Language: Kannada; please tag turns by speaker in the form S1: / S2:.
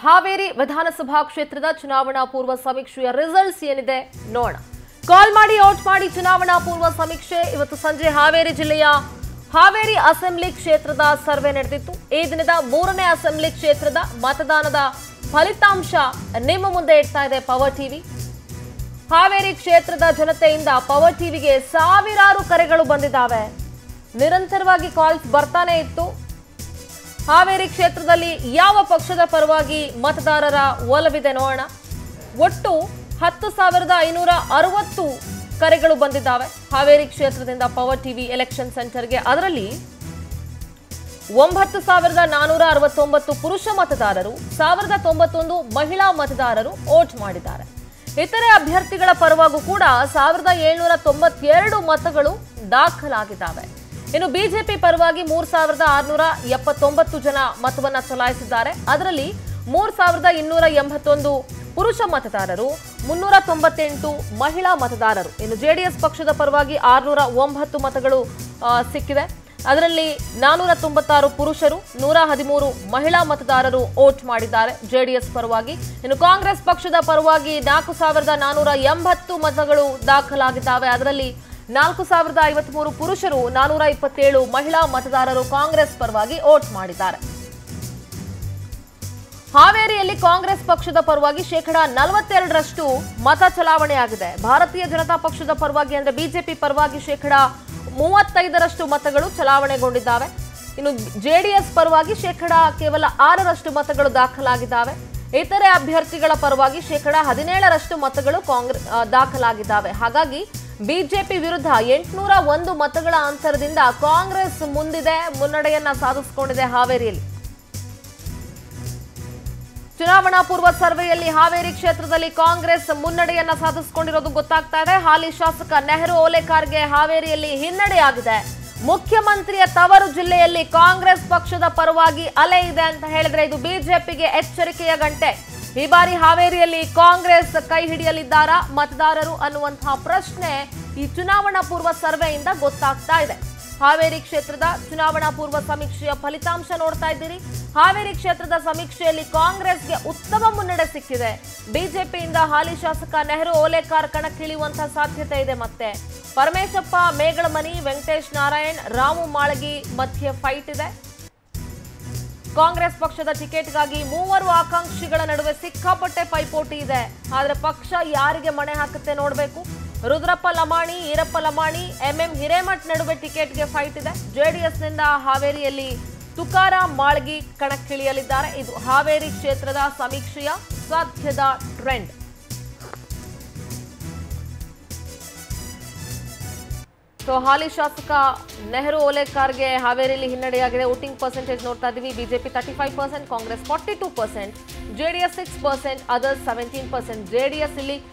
S1: ಹಾವೇರಿ ವಿಧಾನಸಭಾ ಕ್ಷೇತ್ರದ ಚುನಾವಣಾ ಪೂರ್ವ ಸಮೀಕ್ಷೆಯ ರಿಸಲ್ಟ್ಸ್ ಏನಿದೆ ನೋಡೋಣ ಕಾಲ್ ಮಾಡಿ ಔಟ್ ಮಾಡಿ ಚುನಾವಣಾ ಪೂರ್ವ ಸಮೀಕ್ಷೆ ಇವತ್ತು ಸಂಜೆ ಹಾವೇರಿ ಜಿಲ್ಲೆಯ ಹಾವೇರಿ ಅಸೆಂಬ್ಲಿ ಕ್ಷೇತ್ರದ ಸರ್ವೆ ನಡೆದಿತ್ತು ಈ ದಿನದ ಮೂರನೇ ಅಸೆಂಬ್ಲಿ ಕ್ಷೇತ್ರದ ಮತದಾನದ ಫಲಿತಾಂಶ ನಿಮ್ಮ ಮುಂದೆ ಇಡ್ತಾ ಇದೆ ಪವರ್ ಟಿವಿ ಹಾವೇರಿ ಕ್ಷೇತ್ರದ ಜನತೆಯಿಂದ ಪವರ್ ಟಿವಿಗೆ ಸಾವಿರಾರು ಕರೆಗಳು ಬಂದಿದ್ದಾವೆ ನಿರಂತರವಾಗಿ ಕಾಲ್ಸ್ ಬರ್ತಾನೆ ಇತ್ತು ಹಾವೇರಿ ಕ್ಷೇತ್ರದಲ್ಲಿ ಯಾವ ಪಕ್ಷದ ಪರವಾಗಿ ಮತದಾರರ ಒಲವಿದೆ ನೋಡೋಣ ಒಟ್ಟು ಹತ್ತು ಸಾವಿರದ ಐನೂರ ಅರವತ್ತು ಕರೆಗಳು ಬಂದಿದ್ದಾವೆ ಹಾವೇರಿ ಕ್ಷೇತ್ರದಿಂದ ಪವರ್ ಟಿವಿ ಎಲೆಕ್ಷನ್ ಸೆಂಟರ್ಗೆ ಅದರಲ್ಲಿ ಒಂಬತ್ತು ಸಾವಿರದ ನಾನೂರ ಅರವತ್ತೊಂಬತ್ತು ಪುರುಷ ಮತದಾರರು ಸಾವಿರದ ತೊಂಬತ್ತೊಂದು ಮಹಿಳಾ ಮತದಾರರು ವೋಟ್ ಮಾಡಿದ್ದಾರೆ ಇತರೆ ಅಭ್ಯರ್ಥಿಗಳ ಪರವಾಗೂ ಕೂಡ ಸಾವಿರದ ಏಳ್ನೂರ ತೊಂಬತ್ತೆರಡು ಮತಗಳು ದಾಖಲಾಗಿದ್ದಾವೆ ಇನ್ನು ಬಿಜೆಪಿ ಪರವಾಗಿ ಮೂರ್ ಸಾವಿರದ ಆರುನೂರ ಎಪ್ಪತ್ತೊಂಬತ್ತು ಜನ ಮತವನ್ನ ಚಲಾಯಿಸಿದ್ದಾರೆ ಅದರಲ್ಲಿ ಮೂರ್ ಸಾವಿರದ ಇನ್ನೂರ ಎಂಬತ್ತೊಂದು ಪುರುಷ ಮತದಾರರು ಮುನ್ನೂರ ತೊಂಬತ್ತೆಂಟು ಮಹಿಳಾ ಮತದಾರರು ಇನ್ನು ಜೆಡಿಎಸ್ ಪಕ್ಷದ ಪರವಾಗಿ ಆರುನೂರ ಒಂಬತ್ತು ಮತಗಳು ಆ, ಸಿಕ್ಕಿದೆ ಅದರಲ್ಲಿ ನಾನೂರ ತೊಂಬತ್ತಾರು ಪುರುಷರು ನೂರ ಹದಿಮೂರು ಮಹಿಳಾ ಮತದಾರರು ವೋಟ್ ಮಾಡಿದ್ದಾರೆ ಜೆಡಿಎಸ್ ಪರವಾಗಿ ಇನ್ನು ಕಾಂಗ್ರೆಸ್ ಪಕ್ಷದ ಪರವಾಗಿ ನಾಲ್ಕು ಸಾವಿರದ ನಾನೂರ ಎಂಬತ್ತು ಮತಗಳು ದಾಖಲಾಗಿದ್ದಾವೆ ಅದರಲ್ಲಿ ನಾಲ್ಕು ಸಾವಿರದ ಐವತ್ಮೂರು ಪುರುಷರು ನಾನೂರ ಇಪ್ಪತ್ತೇಳು ಮಹಿಳಾ ಮತದಾರರು ಕಾಂಗ್ರೆಸ್ ಪರವಾಗಿ ವೋಟ್ ಮಾಡಿದ್ದಾರೆ ಹಾವೇರಿಯಲ್ಲಿ ಕಾಂಗ್ರೆಸ್ ಪಕ್ಷದ ಪರವಾಗಿ ಶೇಕಡಾ ನಲವತ್ತೆರಡರಷ್ಟು ಮತ ಚಲಾವಣೆಯಾಗಿದೆ ಭಾರತೀಯ ಜನತಾ ಪಕ್ಷದ ಪರವಾಗಿ ಅಂದ್ರೆ ಬಿಜೆಪಿ ಪರವಾಗಿ ಶೇಕಡಾ ಮೂವತ್ತೈದರಷ್ಟು ಮತಗಳು ಚಲಾವಣೆಗೊಂಡಿದ್ದಾವೆ ಇನ್ನು ಜೆಡಿಎಸ್ ಪರವಾಗಿ ಶೇಕಡಾ ಕೇವಲ ಆರರಷ್ಟು ಮತಗಳು ದಾಖಲಾಗಿದ್ದಾವೆ ಇತರೆ ಅಭ್ಯರ್ಥಿಗಳ ಪರವಾಗಿ ಶೇಕಡಾ ಹದಿನೇಳರಷ್ಟು ಮತಗಳು ಕಾಂಗ್ರೆಸ್ ಆ, ದಾಖಲಾಗಿದ್ದಾವೆ ಹಾಗಾಗಿ ಬಿಜೆಪಿ ವಿರುದ್ಧ ಎಂಟುನೂರ ಒಂದು ಮತಗಳ ಅಂತರದಿಂದ ಕಾಂಗ್ರೆಸ್ ಮುಂದಿದೆ ಮುನ್ನಡೆಯನ್ನ ಸಾಧಿಸಿಕೊಂಡಿದೆ ಹಾವೇರಿಯಲ್ಲಿ ಚುನಾವಣಾ ಪೂರ್ವ ಸರ್ವೆಯಲ್ಲಿ ಹಾವೇರಿ ಕ್ಷೇತ್ರದಲ್ಲಿ ಕಾಂಗ್ರೆಸ್ ಮುನ್ನಡೆಯನ್ನ ಸಾಧಿಸಿಕೊಂಡಿರೋದು ಗೊತ್ತಾಗ್ತಾ ಇದೆ ಹಾಲಿ ಶಾಸಕ ನೆಹರು ಓಲೇಕಾರ್ಗೆ ಹಾವೇರಿಯಲ್ಲಿ ಹಿನ್ನಡೆಯಾಗಿದೆ ಮುಖ್ಯಮಂತ್ರಿಯ ತವರು ಜಿಲ್ಲೆಯಲ್ಲಿ ಕಾಂಗ್ರೆಸ್ ಪಕ್ಷದ ಪರವಾಗಿ ಅಲೆ ಇದೆ ಅಂತ ಹೇಳಿದ್ರೆ ಇದು ಬಿಜೆಪಿಗೆ ಎಚ್ಚರಿಕೆಯ ಗಂಟೆ ಈ ಬಾರಿ ಹಾವೇರಿಯಲ್ಲಿ ಕಾಂಗ್ರೆಸ್ ಕೈ ಹಿಡಿಯಲಿದ್ದಾರಾ ಮತದಾರರು ಅನ್ನುವಂತಹ ಪ್ರಶ್ನೆ ಈ ಚುನಾವಣಾ ಪೂರ್ವ ಸರ್ವೆಯಿಂದ ಗೊತ್ತಾಗ್ತಾ ಇದೆ ಹಾವೇರಿ ಕ್ಷೇತ್ರದ ಚುನಾವಣಾ ಪೂರ್ವ ಸಮೀಕ್ಷೆಯ ಫಲಿತಾಂಶ ನೋಡ್ತಾ ಇದ್ದೀರಿ ಹಾವೇರಿ ಕ್ಷೇತ್ರದ ಸಮೀಕ್ಷೆಯಲ್ಲಿ ಕಾಂಗ್ರೆಸ್ಗೆ ಉತ್ತಮ ಮುನ್ನಡೆ ಸಿಕ್ಕಿದೆ ಬಿಜೆಪಿಯಿಂದ ಹಾಲಿ ಶಾಸಕ ನೆಹರು ಓಲೇಕಾರ್ ಕಣಕ್ಕಿಳಿಯುವಂತಹ ಸಾಧ್ಯತೆ ಇದೆ ಮತ್ತೆ ಪರಮೇಶಪ್ಪ ಮೇಗಳಮನಿ ವೆಂಕಟೇಶ್ ನಾರಾಯಣ್ ರಾಮು ಮಾಳಗಿ ಮಧ್ಯೆ ಫೈಟ್ ಇದೆ ಕಾಂಗ್ರೆಸ್ ಪಕ್ಷದ ಟಿಕೆಟ್ಗಾಗಿ ಮೂವರು ಆಕಾಂಕ್ಷಿಗಳ ನಡುವೆ ಸಿಕ್ಕಾಪಟ್ಟೆ ಪೈಪೋಟಿ ಇದೆ ಆದ್ರೆ ಪಕ್ಷ ಯಾರಿಗೆ ಮಣೆ ಹಾಕುತ್ತೆ ನೋಡಬೇಕು ರುದ್ರಪ್ಪ ಲಮಾಣಿ ಈರಪ್ಪ ಲಮಾಣಿ ಎಂಎಂ ಹಿರೇಮಠ್ ನಡುವೆ ಟಿಕೆಟ್ಗೆ ಫೈಟ್ ಇದೆ ಜೆಡಿಎಸ್ನಿಂದ ಹಾವೇರಿಯಲ್ಲಿ ತುಕಾರಾಂ ಮಾಳ್ಗಿ ಕಣಕ್ಕಿಳಿಯಲಿದ್ದಾರೆ ಇದು ಹಾವೇರಿ ಕ್ಷೇತ್ರದ ಸಮೀಕ್ಷೆಯ ಸದ್ಯದ ಟ್ರೆಂಡ್ ಸೊ ಹಾಲಿ ಶಾಸಕ ನೆಹರು ಓಲೇಕಾರ್ಗೆ ಹಾವೇರಿಯಲ್ಲಿ ಹಿನ್ನಡೆಯಾಗಿದೆ ವೋಟಿಂಗ್ ಪರ್ಸೆಂಟೇಜ್ ನೋಡ್ತಾ ಇದ್ದೀವಿ BJP thirty five percent Congress forty two percent JDS six percent others seventeen percent JDS ಇಲ್ಲಿ